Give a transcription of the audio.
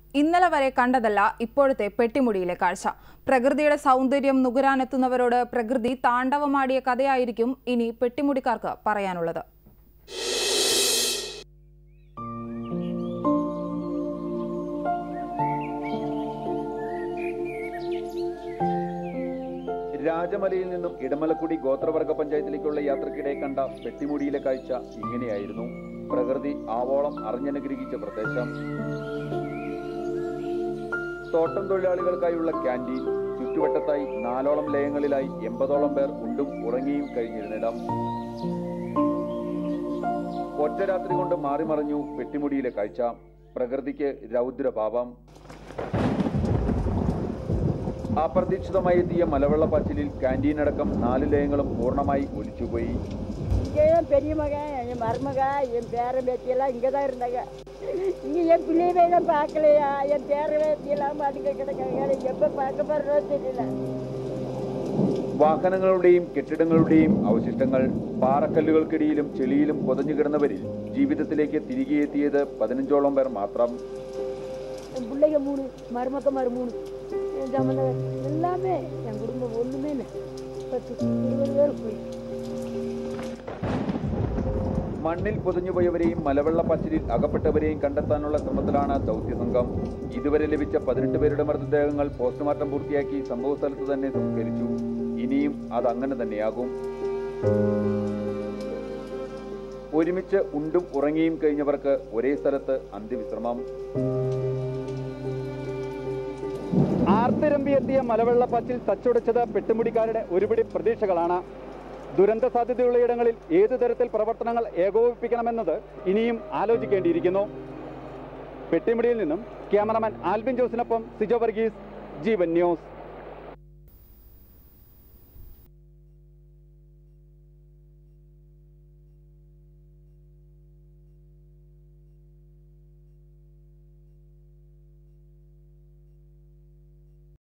ഇന്നലെ വരെ കണ്ടതല്ല ഇപ്പോഴത്തെ പെട്ടിമുടിയിലെ കാഴ്ച പ്രകൃതിയുടെ സൗന്ദര്യം നുകരാനെത്തുന്നവരോട് പ്രകൃതി താണ്ഡവമാടിയ കഥയായിരിക്കും ഇനി പെട്ടിമുടിക്കാർക്ക് പറയാനുള്ളത് രാജമലയിൽ നിന്നും ഇടമലക്കുടി ഗോത്രവർഗ പഞ്ചായത്തിലേക്കുള്ള യാത്രക്കിടെ കണ്ട പെട്ടിമുടിയിലെ കാഴ്ച ഇങ്ങനെയായിരുന്നു പ്രകൃതി ആവോളം അറിഞ്ഞനുഗ്രഹിച്ച പ്രദേശം തോട്ടം തൊഴിലാളികൾക്കായുള്ള ക്യാൻറ്റീൻ ചുറ്റുവട്ടത്തായി നാലോളം ലയങ്ങളിലായി എൺപതോളം പേർ ഉണ്ടും ഉറങ്ങിയും കഴിഞ്ഞിരുന്നിടം ഒറ്റ രാത്രി കൊണ്ട് മാറിമറിഞ്ഞു പെട്ടിമുടിയിലെ കാഴ്ച പ്രകൃതിക്ക് രൗദ്രഭാവം അപ്രതീക്ഷിതമായി എത്തിയ മലവെള്ളപ്പാച്ചിലിൽ ക്യാൻറ്റീൻ അടക്കം നാല് ലയങ്ങളും பூர்ணமாய் ஒலிச்சுപോയി இங்கே என் பெரிய மகன் என் மருமக என் பேரன் பேத்தியெல்லாம் இங்கே தான் இருந்தாங்க இங்கே என் பிள்ளையவே தான் பார்க்கலையா என் பேரன் பேத்தியெல்லாம் அதுங்க கிடக்காங்க எப்போ பார்க்க போகிறதோ தெரியல വാഹനങ്ങളുടെയും കെട്ടിടങ്ങളുടെയും അവശിഷ്ടങ്ങൾ പാറക്കല്ലുകൾക്കിടയിലും ചെളിയിലും പൊതഞ്ഞു കിടന്നവരിൽ ജീവിതത്തിലേക്ക് തിരികെ എത്തിയത് പതിനഞ്ചോളം പേർ മാത്രം என் பிள்ளைங்க மூணு மருமக்க மறு மூணு என் சம்மந்தம் எல்லாமே என் குடும்பம் ஒன்றுமே இல்லை பத்து இருபது பேர் போய் മണ്ണിൽ പൊതിഞ്ഞുപോയവരെയും മലവെള്ളപ്പാച്ചിലിൽ അകപ്പെട്ടവരെയും കണ്ടെത്താനുള്ള ശ്രമത്തിലാണ് ദൗത്യസംഘം ഇതുവരെ ലഭിച്ച പതിനെട്ട് പേരുടെ മൃതദേഹങ്ങൾ പോസ്റ്റ്മോർട്ടം പൂർത്തിയാക്കി സംഭവസ്ഥലത്ത് തന്നെ സംസ്കരിച്ചു ഇനിയും അത് അങ്ങനെ തന്നെയാകും ഒരുമിച്ച് ഉണ്ടും ഉറങ്ങിയും കഴിഞ്ഞവർക്ക് ഒരേ സ്ഥലത്ത് അന്ത്യവിശ്രമം ആർത്തിരമ്പിയെത്തിയ മലവെള്ളപ്പാച്ചിൽ തച്ചുടച്ചത് പെട്ടുമുടിക്കാരുടെ ഒരുപിടി പ്രതീക്ഷകളാണ് ദുരന്ത സാധ്യതയുള്ള ഇടങ്ങളിൽ ഏതു തരത്തിൽ പ്രവർത്തനങ്ങൾ ഏകോപിപ്പിക്കണമെന്നത് ഇനിയും ആലോചിക്കേണ്ടിയിരിക്കുന്നു പെട്ടിമുടിയിൽ നിന്നും ക്യാമറമാൻ ആൽവിൻ ജോസിനൊപ്പം സിജോ വർഗീസ് ജീവൻ ന്യൂസ്